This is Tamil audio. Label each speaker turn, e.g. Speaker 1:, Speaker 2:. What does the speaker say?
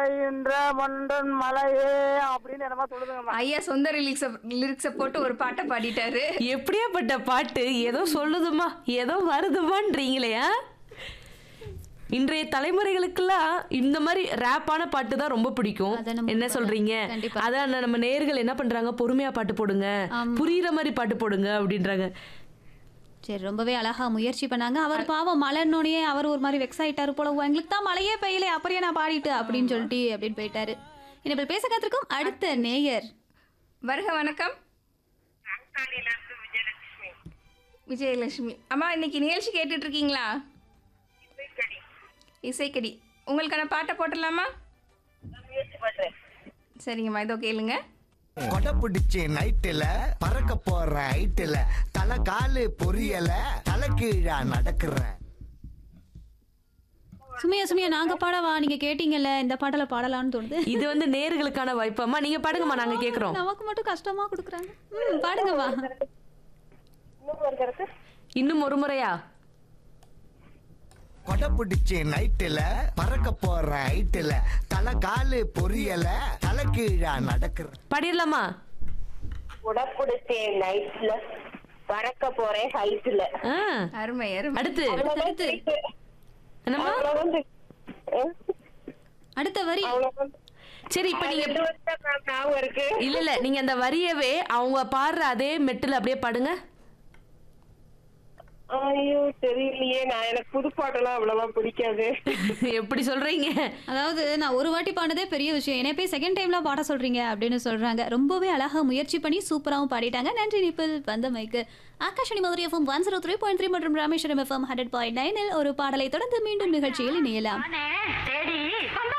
Speaker 1: பாய்கின்ற மண்டன் மலையே அப்படின்னு என்னமா சொல்லுதுங்கம்மா
Speaker 2: ஐயா சொந்த லிரிக்ஸ லிரிக்ஸ போட்டு ஒரு பாட்டை பாடிட்டாரு
Speaker 3: எப்படியாப்பட்ட பாட்டு ஏதோ சொல்லுதுமா ஏதோ வருதுமான்றீங்களேயா இன்றைய தலைமுறைகளுக்கெல்லாம் இந்த மாதிரி ரேப்பான பாட்டு தான் ரொம்ப பிடிக்கும்
Speaker 4: அதான் நம்ம
Speaker 3: என்ன சொல்றீங்க
Speaker 4: கண்டிப்பா.
Speaker 3: அதான் நம்ம நேர்கள் என்ன பண்றாங்க பொறுமையா பாட்டு போடுங்க
Speaker 4: ஆமா.
Speaker 3: புரியுற மாதிரி பாட்டு போடுங்க அப்படின்றாங்க
Speaker 4: சரி ரொம்பவே அழகா முயற்சி பண்ணாங்க அவர் பாவம் மழைன்னோடனே அவர் ஒரு மாதிரி வெக்ஸ் ஆயிட்டாரு போல "ஓ, எங்களுக்கு தான் மழையே பெய்யல அப்படியே நான் பாடிட்டு அப்படின்னு சொல்லிட்டு அப்படின்னு போயிட்டாரு இனிமேல் பேச காத்திருக்கும் அடுத்த நேயர்
Speaker 2: வருக வணக்கம் விஜயலட்சுமி அம்மா இன்னைக்கு நிகழ்ச்சி கேட்டுட்டு இருக்கீங்களா இசைக்கடி உங்களுக்கான பாட்டை போட்டுடலாமா சரிங்கம்மா இதோ கேளுங்க
Speaker 5: கொடை பிடிச்சி நைட்டுல பறக்க போற ஹைட்டுல தலை காலு பொரியல தலை கீழா நடக்கிறேன்
Speaker 4: சுமையா சுமையா நாங்க பாடவா நீங்க கேட்டீங்கல்ல இந்த பாடல பாடலாம்னு தோணுது
Speaker 3: இது வந்து நேர்களுக்கான வாய்ப்பாம்மா நீங்க பாடுங்கம்மா நாங்க கேக்குறோம்
Speaker 4: நமக்கு மட்டும் கஷ்டமா கொடுக்குறாங்க ம் பாடுங்கம்மா
Speaker 3: இன்னும் ஒரு முறையா
Speaker 5: கொடை பிடிச்சி நைட்டுல பறக்க போற ஹைட்டுல தலை காலு பொரியல தலை கீழா நடக்கிறேன்
Speaker 3: பாடிடலாமா
Speaker 6: உடப்புடுத்தேன் நைட்ல பறக்க போறேன் ஹைட்ல
Speaker 3: ஆ,
Speaker 2: அருமை அருமை
Speaker 3: அடுத்து
Speaker 4: அடுத்து
Speaker 3: என்னம்மா
Speaker 4: அடுத்த வரி
Speaker 3: சரி இப்ப நீங்க
Speaker 6: ஞாபகம் இருக்கு
Speaker 3: இல்ல இல்ல நீங்க அந்த வரியவே அவங்க பாடுற அதே மெட்டுல அப்படியே பாடுங்க
Speaker 6: ஐயோ தெரியலையே நான் எனக்கு புது பாட்டெல்லாம் அவ்வளவா பிடிக்காது
Speaker 3: எப்படி சொல்றீங்க
Speaker 4: அதாவது நான் ஒரு வாட்டி பாடுனதே பெரிய விஷயம் என்ன போய் செகண்ட் டைம்ல பாட சொல்றீங்க அப்படின்னு சொல்றாங்க ரொம்பவே அழகா முயற்சி பண்ணி சூப்பராகவும் பாடிட்டாங்க நன்றி நிப்பில் வந்த மைக்கு Akashvani Madurai FM one zero three point three மற்றும் ராமேஸ்வரம் எஃப்எம் ஹண்ட்ரட் பாயிண்ட் நைனில் ஒரு பாடலை தொடர்ந்து மீண்டும் நிகழ்ச்சியில் இணையலாம்
Speaker 7: தேடி